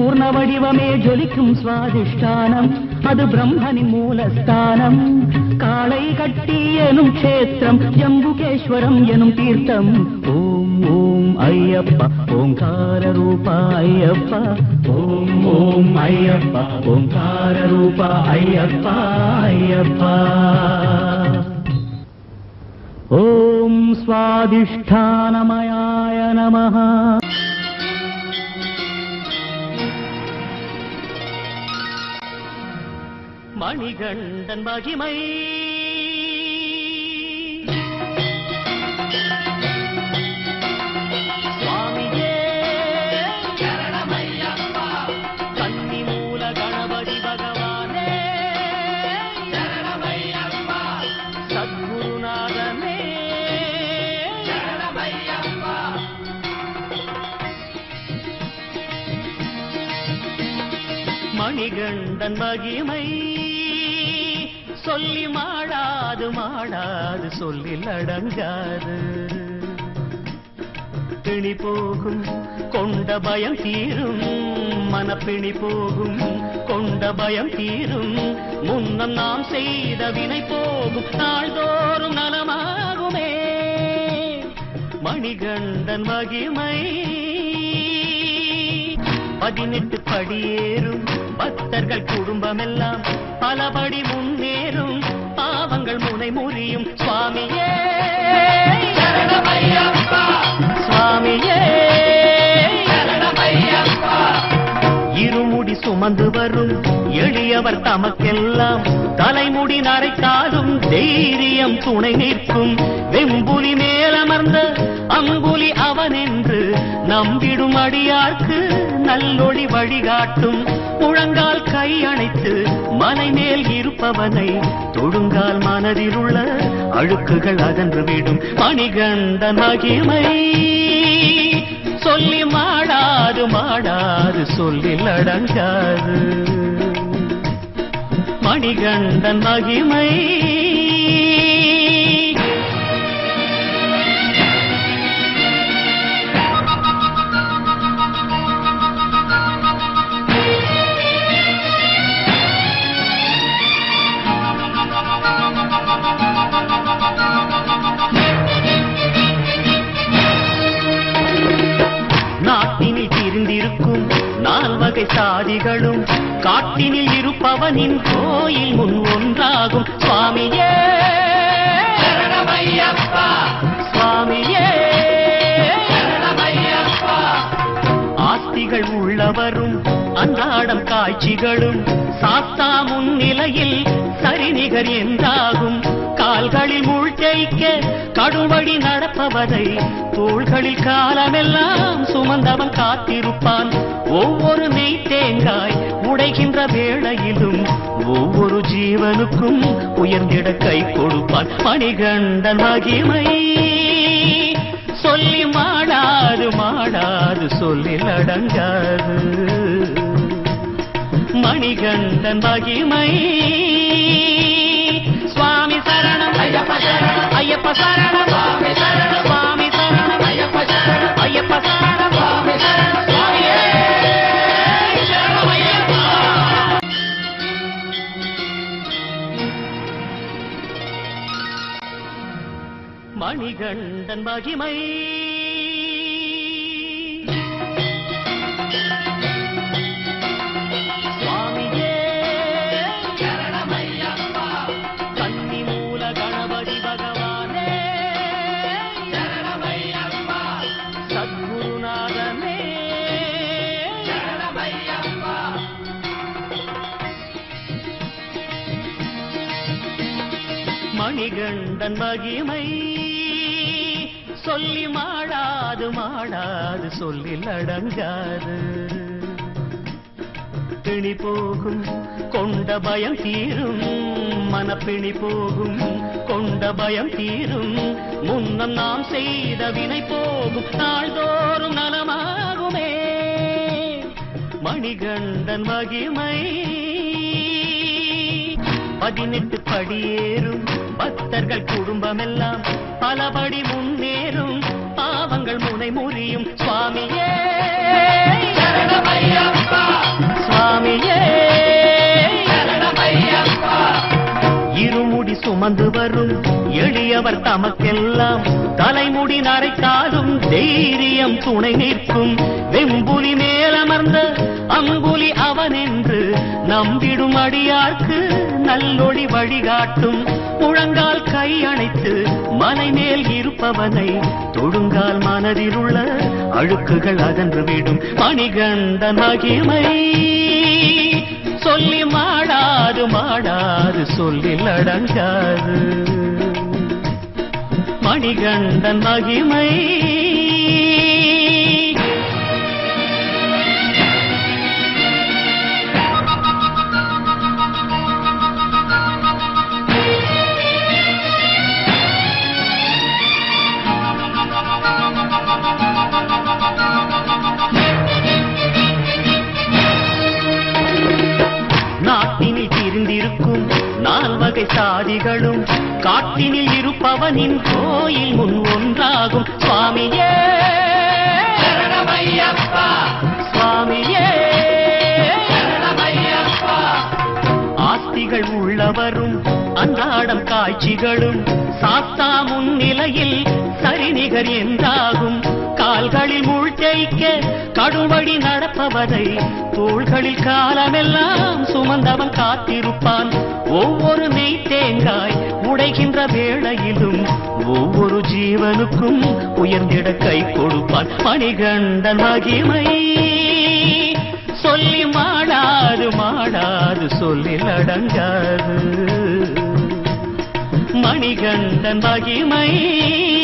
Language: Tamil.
பூர்ண வடிவமே ஜொலிக்கும் சுவாதிஷ்டானம் அது பிரம்மனின் மூலஸ்தானம் காளை கட்டி எனும் க்ஷேத்திரம் ஜம்புகேஸ்வரம் எனும் தீர்த்தம் ஓம் ஓம் ஐயப்பா ஓங்கார ரூபா ஐயப்பா ஓம் ஓம் ஐயப்பா ஓங்கார ரூபா ஐயப்பா ஐயப்பா ஓம் சுவாதிஷ்டானமயாய நமः மணிகண்டன் மகிமை சுவாமியே சரணமையப்பா கன்னி மூல கணபதி பகவானே சரணமையப்பா சத்குருநாதனே சரணமையப்பா மணிகண்டன் மகிமை சொல்லி மாடாது மாடாது சொல்லில் அடங்காது பிணி போகும் கொண்ட பயம் தீரும் மனப்பிணி போகும் கொண்ட பயம் தீரும் முன்னம் நாம் செய்த வினை போகும் நாள்தோறும் நலமாகுமே மணிகண்டன் மகிமை பதினெட்டு படியேறும் பக்தர்கள் குடும்பமெல்லாம் பலபடி முன்னேறும் பாவங்கள் முனை முறியும் சுவாமியே சுவாமியே இருமுடி சுமந்து வரும் எளியவர் தமக்கெல்லாம் தலைமுடி நரைத்தாலும் தைரியம் துணை நிற்கும் வெம்புலி மேலமர்ந்த அம்புலி அவனென்று நம்பிடும் அடியார்க்கு நல்லொளி வழிகாட்டும் முழங்கால் கை அணைத்து மலை மேல் இருப்பவனை தொழுங்கால் மனதில் உள்ள அழுக்குகள் அகன்று விடும் மணிகண்ட மகிமை சொல்லி மாடாது மாடாது சொல்லில் அடங்காது மணிகண்டன் மகிமை நாட்டினில் திரிந்திருக்கும் நால்வகை சாதிகளும் காட்டினில் இருப்பவனின் கோயில் முன் ஒன்றாகும் சுவாமியே சுவாமியே ஆஸ்திகள் உள்ளவரும் அன்றாடம் காட்சிகளும் சாத்தா முன்னிலையில் சரிநிகர் என்றாகும் கால்களில் முள் ஜெயிக்க கடுவழி நடப்பவரை தோள்களில் காலமெல்லாம் சுமந்தவன் காத்திருப்பான் ஒவ்வொரு நெய் தேங்காய் உடைகின்ற வேளையிலும் ஒவ்வொரு ஜீவனுக்கும் உயர்ந்திட கை கொடுப்பான் மணிகண்டன் மகிமை சொல்லி மாடாது மாடாது சொல்லில் அடங்காது மணிகண்டன் மகிமை சுவாமி சரணம் ஐயப்ப சரணம் ஐயப்ப சரணம் சுவாமி சரணம் சுவாமி சரணம் ஐயப்ப சரணம் ஐயப்ப சரணம் சுவாமி சரணம் சுவாமியே சரணம் ஐயப்பா மணிகண்டன் மகிமை சுவாமியே சரணமையப்பா கன்னி மூல கணபதி பகவானே சரணமையப்பா சத்குருநாதனே சரணமையப்பா மணிகண்டன் மகிமை சொல்லி மாடாது மாடாது சொல்லில் அடங்காது பிணி போகும் கொண்ட பயம் தீரும் மனப்பிணி போகும் கொண்ட பயம் தீரும் முன்னம் நாம் செய்த வினை போகும் நாள்தோறும் நலமாகுமே மணிகண்டன் மகிமை பதினெட்டு படியேறும் பக்தர்கள் குடும்பமெல்லாம் பலபடி முன்னேறும் பாவங்கள் முனை முறியும் சுவாமியே சரணமையப்பா சுவாமியே சரணமையப்பா இருமுடி சுமந்து வரும் எளியவர் தமக்கெல்லாம் தலைமுடி நரைத்தாலும் தைரியம் துணை நிற்கும் வெம்புலி மேலமர்ந்த அம்புலி அவனென்று நம்பிடும் அடியார்க்கு நல்லொளி வழிகாட்டும் முழங்கால் கை அணைத்து மலை மேல் இருப்பவனை தொழுங்கால் மனதில் உள்ள அழுக்குகள் அகன்று விடும் மணிகண்ட மகிமை சொல்லி மாடாது மாடாது சொல்லில் அடங்காது மணிகண்டன் மகிமை நாட்டினில் திரிந்திருக்கும் நால்வகை சாதிகளும் காட்டினில் இருப்பவனின் கோயில் முன் ஒன்றாகும் சுவாமியே சரணமையப்பா சுவாமியே சரணமையப்பா ஆஸ்திகள் உள்ளவரும் அன்றாடம் காட்சிகளும் சாத்தா முன்னிலையில் சரிநிகர் என்றாகும் கால்களில் முள் தேய்க்க கடுவழி நடப்பவரை தோள்களில் காலமெல்லாம் சுமந்தவன் காத்திருப்பான் ஒவ்வொரு நெய் தேங்காய் உடைகின்ற வேளையிலும் ஒவ்வொரு ஜீவனுக்கும் உயர்ந்திட கை கொடுப்பான் மணிகண்டன் மகிமை சொல்லி மாடாது மாடாது சொல்லில் அடங்காது மணிகண்டன் மகிமை